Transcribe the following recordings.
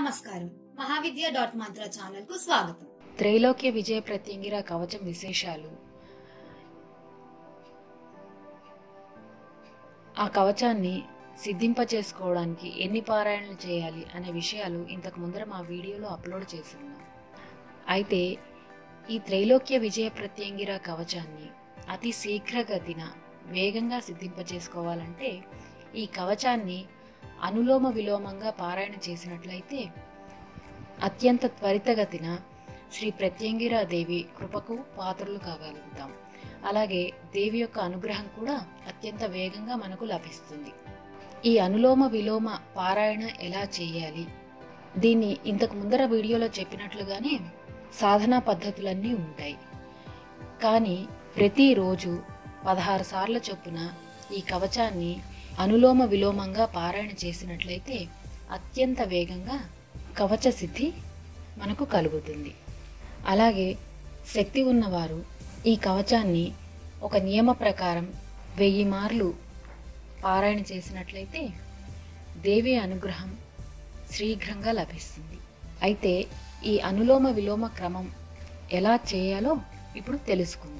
నమస్కారం మహావిద్య డాట్ మంత్ర ఛానల్ కు స్వాగతం త్రైలోక్య విజయ ప్రత్యంగిర కవచం విశేషాలు ఆ కవచాన్ని సిద్ధింపచేసుకోవడానికి ఎన్ని పారాయణలు చేయాలి అనే విషయాలు ఇంతకు ముందర మా వీడియోలో అప్లోడ్ చేసి ఉన్నాం అయితే ఈ త్రైలోక్య విజయ ప్రత్యంగిర కవచాన్ని అతి శీఘ్రగతిన వేగంగా సిద్ధింపచేసుకోవాలంటే ఈ కవచాన్ని అనులోమ విలోమంగా పారాయణ చేసినట్లయితే అత్యంత త్వరితగతిన శ్రీ ప్రత్యంగిరా దేవి కృపకు పాత్రలు కాగలుగుతాం అలాగే దేవి యొక్క అనుగ్రహం కూడా అత్యంత వేగంగా మనకు లభిస్తుంది ఈ అనులోమ విలోమ పారాయణ ఎలా చేయాలి దీన్ని ఇంతకు ముందర వీడియోలో చెప్పినట్లుగానే సాధనా పద్ధతులన్నీ ఉంటాయి కానీ ప్రతిరోజు పదహారు సార్ల చొప్పున ఈ కవచాన్ని అనులోమ విలోమంగా పారాయణ చేసినట్లయితే అత్యంత వేగంగా కవచ సిద్ధి మనకు కలుగుతుంది అలాగే శక్తి ఉన్నవారు ఈ కవచాన్ని ఒక నియమ ప్రకారం వెయ్యి మార్లు పారాయణ చేసినట్లయితే దేవి అనుగ్రహం శీఘ్రంగా లభిస్తుంది అయితే ఈ అనులోమ విలోమ క్రమం ఎలా చేయాలో ఇప్పుడు తెలుసుకుందాం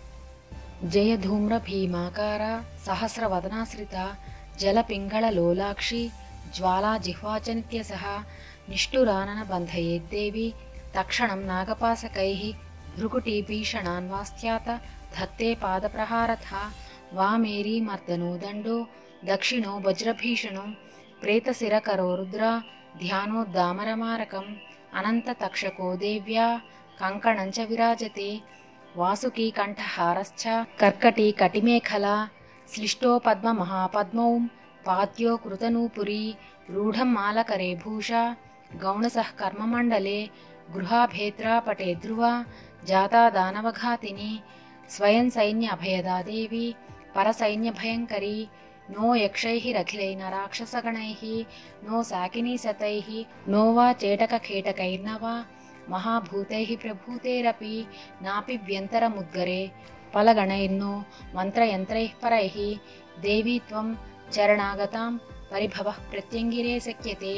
జయ ధూమ్ర భీమాకార సహస్ర వదనాశ్రిత జల పింగళ లోలాక్షి జ్వాలా జిహ్వాచనిత్య సహ నిష్ఠురానన బంధయేద్దేవి తక్షణం నాగపాసకై భృకుటి భీషణాన్వాస్త్యాత ధత్తే పాదప్రహారథ వామేరీ మర్దనో దండో దక్షిణో వజ్రభీషణం ప్రేతశిరకరో రుద్ర ధ్యానోద్దామరమారకం అనంత తక్షకో దేవ్యా కంకణం చ విరాజతే వాసుకీ కంఠహారశ్చ కర్కటి కటిమేఖలా श्लिष्टो पद्ममहापद्मौ पाद्यो कृतनूपुरी रूढं मालकरे भूषा गौणसः कर्ममण्डले गृहाभेत्रा पटे ध्रुवा जाता दानवघातिनी स्वयं सैन्य अभयदा देवी परसैन्यभयङ्करी नो यक्षैः रखिलैन राक्षसगणैः नो साकिनीसतैः नो वा चेटकखेटकैर्न वा महाभूतैः प्रभूतेरपि नापि व्यन्तरमुद्गरे फलगणैर्नो मन्त्रयन्त्रैः परैः देवी त्वं चरणागतां परिभवः प्रत्यङ्गिरे शक्यते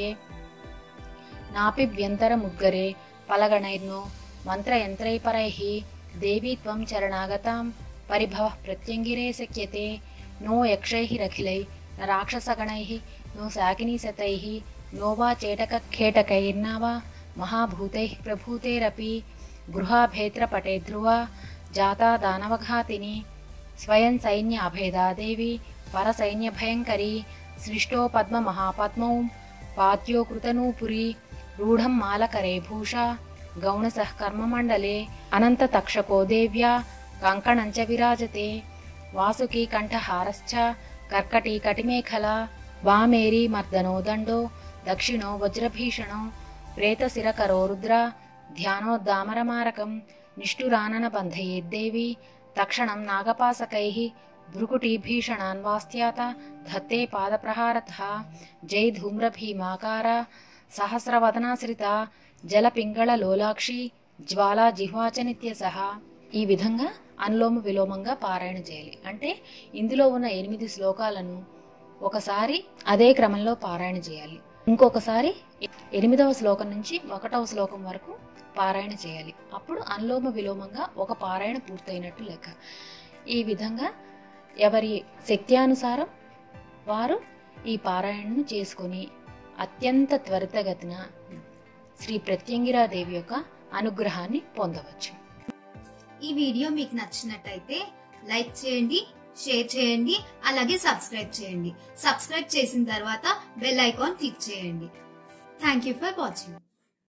नापि व्यन्तरमुद्गरे फलगणैर्नो मन्त्रयन्त्रैः परैः देवी त्वं चरणागतां परिभवः प्रत्यङ्गिरे शक्यते नो यक्षैः रखिलै न राक्षसगणैः नो शाकिनीसतैः नो वा चेटकखेटकैर्न वा महाभूतैः प्रभूतेरपि गृहाभेत्रपटे ध्रुवा जाता दानवघातिनी स्वयं सैन्य अभेदा देवी परसैन्यभयङ्करी सृष्टो पद्ममहापद्मौ पाद्यो कृतनूपुरी रूढं मालकरे भूषा गौणसः कर्ममण्डले अनन्ततक्षको देव्या कङ्कणं च विराजते वासुकी कण्ठहारश्च कर्कटी कटिमेखला वामेरी मर्दनो दण्डो दक्षिणो वज्रभीषणो प्रेतशिरकरो रुद्रा ध्यानोद्दामरमारकं నిష్ఠురానన బంధయేద్దేవి తక్షణం నాగపాసకై భృకుటీభీషణాన్వాస్త్యాత ధత్తే పాదప్రహారథ జై ధూమ్రభీమాకార సహస్రవదనాశ్రిత జలపింగళ లోలాక్షి జ్వాలా జిహ్వాచనిత్య సహా ఈ విధంగా అనులోమ విలోమంగా పారాయణ చేయాలి అంటే ఇందులో ఉన్న ఎనిమిది శ్లోకాలను ఒకసారి అదే క్రమంలో పారాయణ చేయాలి ఇంకొకసారి ఎనిమిదవ శ్లోకం నుంచి ఒకటవ శ్లోకం వరకు పారాయణ చేయాలి అప్పుడు అనులోమ విలోమంగా ఒక పారాయణ పూర్తయినట్టు లెక్క ఈ విధంగా ఎవరి శక్త్యానుసారం వారు ఈ పారాయణను చేసుకొని అత్యంత త్వరితగతిన శ్రీ ప్రత్యంగిరాదేవి యొక్క అనుగ్రహాన్ని పొందవచ్చు ఈ వీడియో మీకు నచ్చినట్టయితే లైక్ చేయండి షేర్ చేయండి అలాగే సబ్స్క్రైబ్ చేయండి సబ్స్క్రైబ్ చేసిన తర్వాత బెల్ ఐకాన్ క్లిక్ చేయండి థ్యాంక్ యూ ఫర్ వాచింగ్